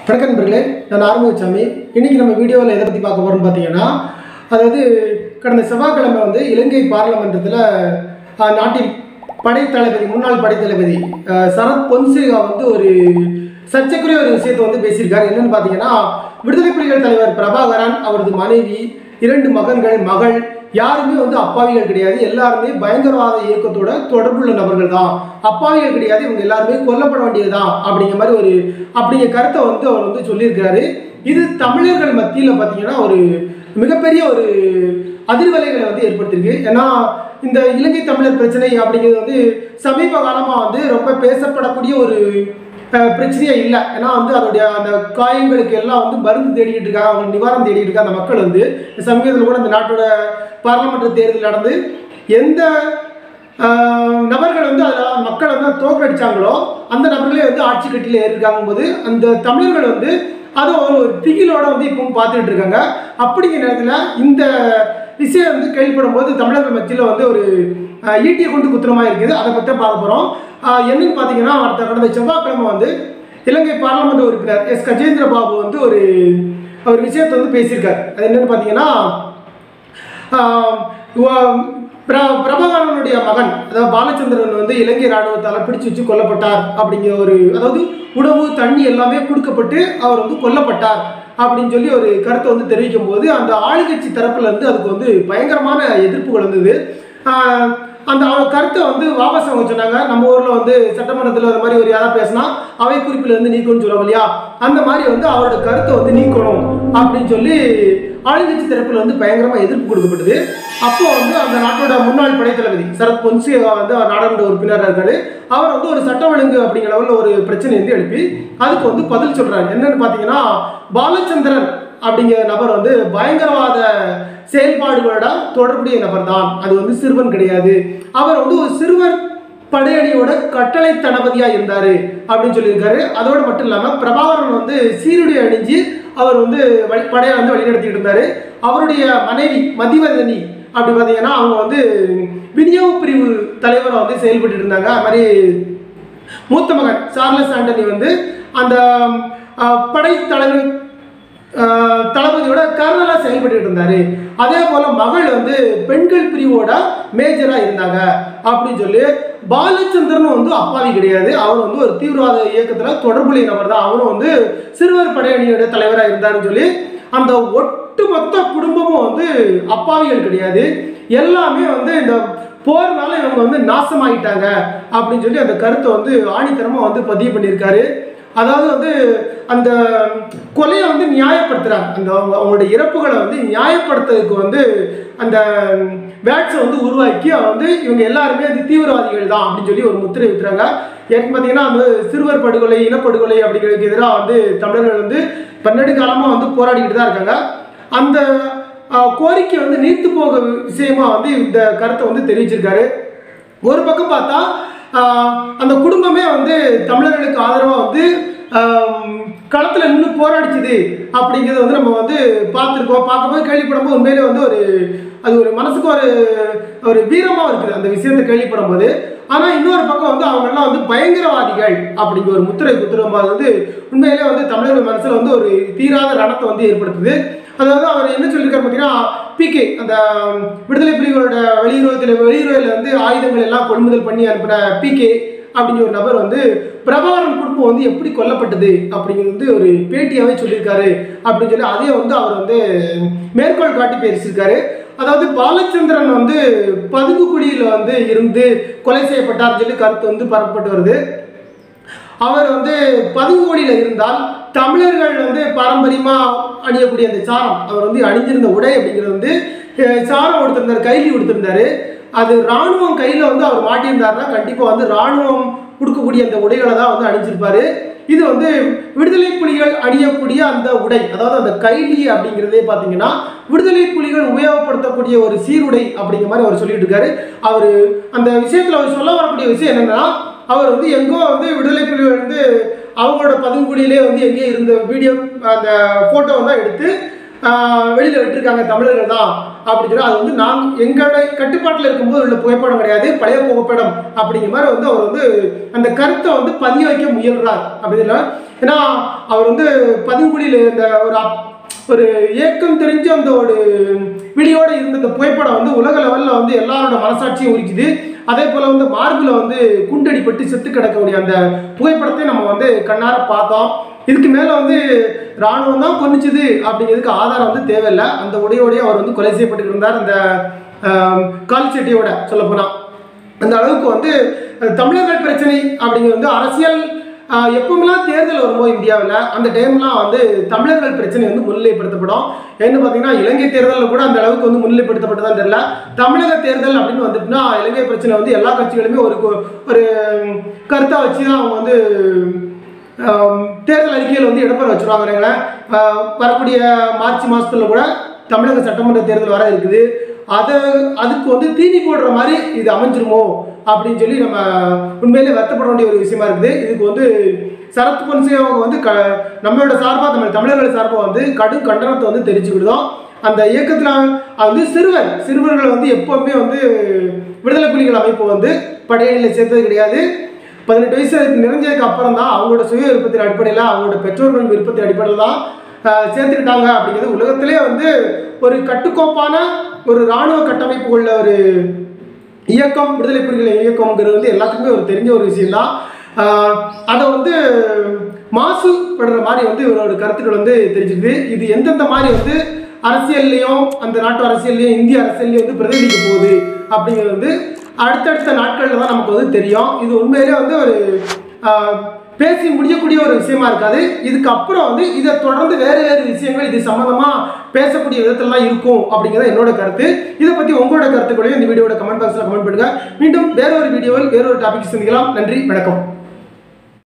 வணக்கம் நண்பர்களே நான் ஆறுமுகசாமி இன்னைக்கு நம்ம வீடியோவில் எதை பற்றி பார்க்க போகிறோம்னு பார்த்தீங்கன்னா அதாவது கடந்த செவ்வாய்க்கிழமை வந்து இலங்கை பாராளுமன்றத்தில் அஹ், நாட்டின் படைத்தளபதி முன்னாள் படைத்தளபதி அஹ், சரத் பொன்சேகா வந்து ஒரு சர்ச்சைக்குரிய ஒரு விஷயத்தை வந்து பேசியிருக்காரு என்னன்னு பார்த்தீங்கன்னா விடுதலை புலிகள் தலைவர் பிரபாகரன் அவரது மனைவி இரண்டு மகன்கள் மகள் யாருமே வந்து அப்பாவிகள் கிடையாது எல்லாருமே பயங்கரவாத இயக்கத்தோட தொடர்புள்ள நபர்கள் தான் அப்பாவிகள் கிடையாது இவங்க எல்லாருமே கொல்லப்பட வேண்டியதுதான் அப்படிங்கிற மாதிரி ஒரு அப்படிங்கிற கருத்தை வந்து அவர் வந்து சொல்லியிருக்கிறாரு இது தமிழர்கள் மத்தியில் பார்த்தீங்கன்னா ஒரு மிகப்பெரிய ஒரு அதிர்வலைகளை வந்து ஏற்படுத்தியிருக்கு ஏன்னா இந்த இலங்கை தமிழர் பிரச்சனை அப்படிங்கிறது வந்து சமீப காலமாக வந்து ரொம்ப பேசப்படக்கூடிய ஒரு அஹ், பிரச்சனையே இல்லை ஏன்னா வந்து அதோடைய அந்த காயங்களுக்கு எல்லாம் வந்து மருந்து தேடிக்கிட்டு இருக்காங்க அவங்க நிவாரணம் தேடிட்டு இருக்காங்க அந்த மக்கள் வந்து சமீபத்தில் கூட இந்த நாட்டோட பாராளுமன்ற தேர்தல் நடந்து எந்த ஆஹ், நபர்கள் வந்து அதில் மக்கள் வந்து தோற்கடிச்சாங்களோ அந்த நபர்களே வந்து ஆட்சி கட்டியில் ஏறிருக்காங்க போது அந்த தமிழர்கள் வந்து அதை ஒரு ஒரு திகிலோட வந்து இப்பவும் பார்த்துட்டு இருக்காங்க அப்படிங்கிற நேரத்தில் இந்த விஷயம் வந்து கேள்விப்படும் போது தமிழர்கள் மத்தியில் வந்து ஒரு ஆஹ், ஈட்டியை கொண்டு குத்துறமா இருக்குது அதை பற்றி பார்க்க போகிறோம் என்னன்னு பார்த்தீங்கன்னா அடுத்த கடந்த செவ்வாய்க்கிழமை வந்து இலங்கை பாராளுமன்ற உறுப்பினர் எஸ் கஜேந்திர பாபு வந்து ஒரு ஒரு விஷயத்தை வந்து பேசியிருக்காரு அது என்னன்னு பார்த்தீங்கன்னா ஆஹ் வ- பிர- பிரபாகரனுடைய மகன் அதாவது பாலச்சந்திரன் வந்து இலங்கை ராணுவத்தால் பிடிச்சு வச்சு கொல்லப்பட்டார் அப்படிங்கிற ஒரு அதாவது உணவு தண்ணி எல்லாமே கொடுக்கப்பட்டு அவர் வந்து கொல்லப்பட்டார் அப்படின்னு சொல்லி ஒரு கருத்தை வந்து தெரிவிக்கும் போது அந்த ஆளுங்கட்சி தரப்புல இருந்து அதுக்கு வந்து பயங்கரமான எதிர்ப்புகள் வந்தது ஆஹ் அந்த அவ- கருத்தை வந்து வாபஸ் அவங்க சொன்னாங்க நம்ம ஊரில் வந்து சட்டமன்றத்தில் அந்த மாதிரி ஒரு யாராவது பேசினா அவை குறிப்பில் இருந்து நீக்கணும்னு சொல்லுவோம் இல்லையா அந்த மாதிரி வந்து அவரோட கருத்தை வந்து நீக்கணும் அப்படின்னு சொல்லி ஆளுங்கட்சி தரப்பில் வந்து பயங்கரமாக எதிர்ப்பு கொடுக்கப்பட்டது அப்போ வந்து அந்த நாட்டோட முன்னாள் படைத்தளபதி சரத் பொன்சேகா வந்து அவர் நாடாளுமன்ற உறுப்பினராக இருக்காரு அவர் வந்து ஒரு சட்ட ஒழுங்கு அப்படிங்கிற லெவலில் ஒரு பிரச்சனை வந்து எழுப்பி அதுக்கு வந்து பதில் சொல்றாரு என்னன்னு பார்த்தீங்கன்னா பாலச்சந்திரன் அப்படிங்கிற நபர் வந்து பயங்கரவாத செயல்பாடுகளோட தொடர்புடைய நபர் தான் அது வந்து சிறுவன் கிடையாது அவர் வந்து ஒரு சிறுவர் படையணியோட கட்டளை தளபதியா இருந்தாரு அப்படின்னு சொல்லியிருக்காரு அதோட மட்டும் இல்லாம பிரபாகரன் வந்து சீருடை அணிஞ்சு அவர் வந்து வழி- படையை வந்து வழிநடத்திட்டு இருந்தாரு அவருடைய மனைவி மதிவதனி அப்படி பார்த்தீங்கன்னா அவங்க வந்து விநியோக பிரிவு தலைவரை வந்து செயல்பட்டு இருந்தாங்க அது மாதிரி மூத்த மகன் சார்லஸ் ஆண்டனி வந்து அந்த அஹ், படை தலைவர் அஹ், தளபதியோட கர்னலாக செயல்பட்டு இருந்தாரு அதே போல மகள் வந்து பெண்கள் பிரிவோட மேஜரா இருந்தாங்க அப்படின்னு சொல்லி பாலச்சந்திரன் வந்து அப்பாவி கிடையாது அவர் வந்து ஒரு தீவிரவாத இயக்கத்துல தொடர்புடைய நபர் தான் அவரும் வந்து சிறுவர் படையணியோட தலைவராக இருந்தாருன்னு சொல்லி அந்த ஒட்டுமொத்த குடும்பமும் வந்து அப்பாவிகள் கிடையாது எல்லாமே வந்து இந்த போறனால இவங்க வந்து நாசமாயிட்டாங்க அப்படின்னு சொல்லி அந்த கருத்தை வந்து ஆணித்தரமா வந்து பதிவு பண்ணியிருக்காரு அதாவது வந்து அந்த கொலையை வந்து நியாயப்படுத்துறாங்க அந்த அவங்க அவங்களோட இறப்புகளை வந்து நியாயப்படுத்துறதுக்கு வந்து அந்த வேட்ஸை வந்து உருவாக்கி அவன் வந்து இவங்க எல்லாருமே வந்து தீவிரவாதிகள் தான் அப்படின்னு சொல்லி ஒரு முத்திரை விட்டுறாங்க ஏற்கனவே பார்த்தீங்கன்னா அந்த சிறுவர் படுகொலை இனப்படுகொலை அப்படிங்கிறதுக்கு எதிராக வந்து தமிழர்கள் வந்து பன்னெண்டு காலமாக வந்து போராடிக்கிட்டு தான் இருக்காங்க அந்த ஆஹ், கோரிக்கை வந்து நீர்த்து போக விஷயமா வந்து இந்த கருத்தை வந்து தெரிவிச்சிருக்காரு ஒரு பக்கம் பார்த்தா ஆஹ், அந்த குடும்பமே வந்து தமிழர்களுக்கு ஆதரவாக வந்து களத்தில் நின்று போராடிச்சுது அப்படிங்கிறத வந்து நம்ம வந்து பார்த்துருக்கோம் பார்க்கும்போது கேள்விப்படும்போது உண்மையிலே வந்து ஒரு அது ஒரு மனசுக்கு ஒரு ஒரு வீரமாக இருக்குது அந்த விஷயத்தை கேள்விப்படும்போது ஆனால் இன்னொரு பக்கம் வந்து அவங்கெல்லாம் வந்து பயங்கரவாதிகள் அப்படிங்கிற ஒரு முத்திரை குத்துறம்போது வந்து உண்மையிலே வந்து தமிழர்கள் மனசில் வந்து ஒரு தீராத ரணத்தை வந்து ஏற்படுத்துது அதாவது அவர் என்ன சொல்லியிருக்காரு பார்த்தீங்கன்னா பிகே அந்த விடுதலை புலிகளோட வெளியுறவுத்தில் வெளியுறவில் வந்து ஆயுதங்கள் எல்லாம் கொள்முதல் பண்ணி அனுப்பின பிகே அப்படிங்கிற ஒரு நபர் வந்து பிரபாகரன் குடும்பம் வந்து எப்படி கொல்லப்பட்டது அப்படிங்கிறது வந்து ஒரு பேட்டியாவே சொல்லியிருக்காரு அப்படின்னு சொல்லி அதே வந்து அவர் வந்து மேற்கோள் காட்டி பேசியிருக்காரு அதாவது பாலச்சந்திரன் வந்து பதுங்குக்குடியில் வந்து இருந்து கொலை செய்யப்பட்டார்னு சொல்லி கருத்து வந்து பரப்பப்பட்டு வருது அவர் வந்து பதுங்குடியில் இருந்தால் தமிழர்கள் வந்து பாரம்பரியமாக அணியக்கூடிய அந்த சாரம் அவர் வந்து அணிஞ்சிருந்த உடை அப்படிங்கிறது வந்து அஹ், சாரம் கொடுத்திருந்தார் கைலி கொடுத்திருந்தாரு அது ராணுவம் கையில் வந்து அவர் மாட்டியிருந்தாருன்னா கண்டிப்பாக வந்து ராணுவம் கொடுக்கக்கூடிய அந்த உடைகளை தான் வந்து அணிஞ்சிருப்பாரு இது வந்து விடுதலை புலிகள் அணியக்கூடிய அந்த உடை அதாவது அந்த கைலி அப்படிங்கிறதே பார்த்தீங்கன்னா விடுதலை புலிகள் உபயோகப்படுத்தக்கூடிய ஒரு சீருடை அப்படிங்கிற மாதிரி அவர் சொல்லிட்டு இருக்காரு அவர் அந்த விஷயத்தில் அவர் சொல்ல வரக்கூடிய விஷயம் என்னன்னா அவர் வந்து எங்கோ வந்து விடுதலை புலிகள் வந்து அவங்களோட பதுங்குடியிலே வந்து எங்கேயோ இருந்த வீடியோ அந்த ஃபோட்டோ தான் எடுத்து ஆஹ் வெளியில விட்டுருக்காங்க தமிழர்கள் தான் அப்படின்னு சொல்லி அது வந்து நான் எங்களோட கட்டுப்பாட்டில் இருக்கும்போது உள்ள புகைப்படம் கிடையாது பழைய புகைப்படம் அப்படிங்கிற மாதிரி வந்து அவர் வந்து அந்த கருத்தை வந்து பதிய வைக்க முயல்றார் அப்படின்னு ஏன்னா அவர் வந்து பதுங்குடியில் இந்த ஒரு அப்- ஒரு ஏக்கம் தெரிஞ்ச அந்த ஒரு விடியோட இருந்த இந்த புகைப்படம் வந்து உலக லெவலில் வந்து எல்லாரோட மனசாட்சியும் உரிக்குது அதே போல் வந்து மார்பில் வந்து குண்டடிப்பட்டு செத்து கிடக்கக்கூடிய அந்த புகைப்படத்தை நம்ம வந்து கண்ணார பார்த்தோம் இதுக்கு மேலே வந்து ராணுவம் தான் கொன்னுச்சுது அப்படிங்கிறதுக்கு ஆதாரம் வந்து தேவையில்லை அந்த உடையோடய அவர் வந்து கொலை செய்யப்பட்டு இருந்தார் அந்த கால்செட்டியோட சொல்லப்போனால் அந்த அளவுக்கு வந்து அஹ், தமிழர்கள் பிரச்சனை அப்படிங்கிறது வந்து அரசியல் ஆஹ், எப்பவுமெல்லாம் தேர்தல் வருமோ இந்தியாவில் அந்த டைம்லாம் வந்து தமிழர்கள் பிரச்சனை வந்து முன்னிலைப்படுத்தப்படும் ஏன்னு பார்த்தீங்கன்னா இலங்கை தேர்தலில் கூட அந்த அளவுக்கு வந்து முன்னிலைப்படுத்தப்பட்டதான் தெரியல தமிழக தேர்தல் அப்படின்னு வந்துட்டுனா இலங்கை பிரச்சனை வந்து எல்லா கட்சிகளுமே ஒரு கு- ஒரு கருத்தை வச்சு தான் அவங்க வந்து ஆம், தேர்தல் அறிக்கையில் வந்து இடம்பெற வச்சுருவாங்க நினைக்கிறேன். ஆஹ் வரக்கூடிய மார்ச் மாதத்தில் கூட தமிழக சட்டமன்ற தேர்தல் வர இருக்குது அதை அதுக்கு வந்து தீனி போடுற மாதிரி இது அமைஞ்சிருமோ அப்படின்னு சொல்லி நம்ம உண்மையிலே வருத்தப்பட வேண்டிய ஒரு விஷயமா இருக்குது இதுக்கு வந்து சரத் பொன்சே அவங்க வந்து க நம்மளோட சார்பாக தமிழ் தமிழர்கள் சார்பாக வந்து கடும் கண்டனத்தை வந்து தெரிவிச்சுக்கிட்டோம் அந்த இயக்கத்தில் அது வந்து சிறுவர் சிறுவர்கள் வந்து எப்போவுமே வந்து விடுதலை புலிகள் அமைப்பு வந்து படையணியில் சேர்த்தது கிடையாது பதினெட்டு வயசு நிறைஞ்சதுக்கு அப்புறம் தான் அவங்களோட சுய விருப்பத்தின் அடிப்படையில் அவங்களோட பெற்றோர்கள் விருப்பத்தின் அடிப்படையில் தான் ஆஹ், சேர்த்துக்கிட்டாங்க அப்படிங்கிறது உலகத்திலே வந்து ஒரு கட்டுக்கோப்பான ஒரு இராணுவ கட்டமைப்பு உள்ள ஒரு இயக்கம் விடுதலை புலிகள் இயக்கம்ங்கிறது வந்து எல்லாத்துக்குமே ஒரு தெரிஞ்ச ஒரு விஷயம்தான் ஆஹ், அதை வந்து மாசுபடுற மாதிரி வந்து இவரோட கருத்துக்கள் வந்து தெரிஞ்சுக்குது இது எந்தெந்த மாதிரி வந்து அரசியல்லையும் அந்த நாட்டு அரசியல்லையும் இந்திய அரசியல்லையும் வந்து பிரதிபலிக்க போகுது அப்படிங்கிறது வந்து அடுத்தடுத்த நாட்களில் தான் நமக்கு வந்து தெரியும் இது உண்மையிலே வந்து ஒரு ஆஹ், பேசி முடியக்கூடிய ஒரு விஷயமா இருக்காது இதுக்கப்புறம் வந்து இதை தொடர்ந்து வேறு வேறு விஷயங்கள் இது சம்மந்தமாக பேசக்கூடிய விதத்திலலாம் இருக்கும் அப்படிங்கிறது என்னோட கருத்து இதை பற்றி உங்களோட கருத்துக்களையும் இந்த வீடியோட கமெண்ட் பாக்ஸில் கமெண்ட் பண்ணுங்க மீண்டும் வேற ஒரு வீடியோவில் வேற ஒரு டாபிக் சந்திக்கலாம் நன்றி வணக்கம்